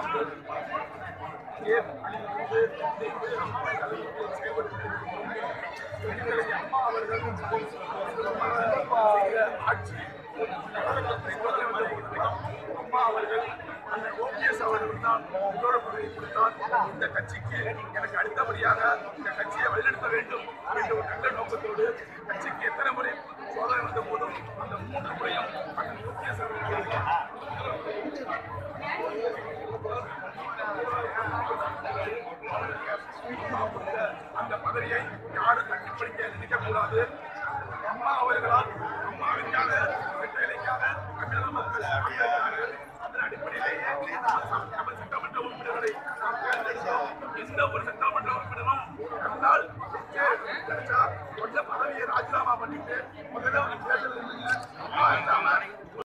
மக்கள் இங்கே அணியிலிருந்து இணைந்து அம்மாவை தலைமையில் செயல்பட்டு பெண்களை அம்மா அவர்கள் செய்த ஆட்சி அம்மா அவர்கள் அந்த ஓபிஎஸ் அவர்கள் தான் முதல்வர் பதவி கொடுத்தார் இந்த கட்சிக்கு எனக்கு அடுத்தபடியாக இந்த கட்சியை வழிநடத்த வேண்டும் என்ற ஒரு நல்ல நோக்கத்தோடு கட்சிக்கு எத்தனை முறை சோதனை வந்த போதும் அந்த மூன்று முறையும் அந்த ஓபிஎஸ் அவர்கள் அந்த பதவியை யாரும் தட்டிப்படிக்க நினைக்கக்கூடாது அம்மா அவர்களால் அம்மாவிற்காக பெற்றோர்களுக்காக தமிழக மக்கள்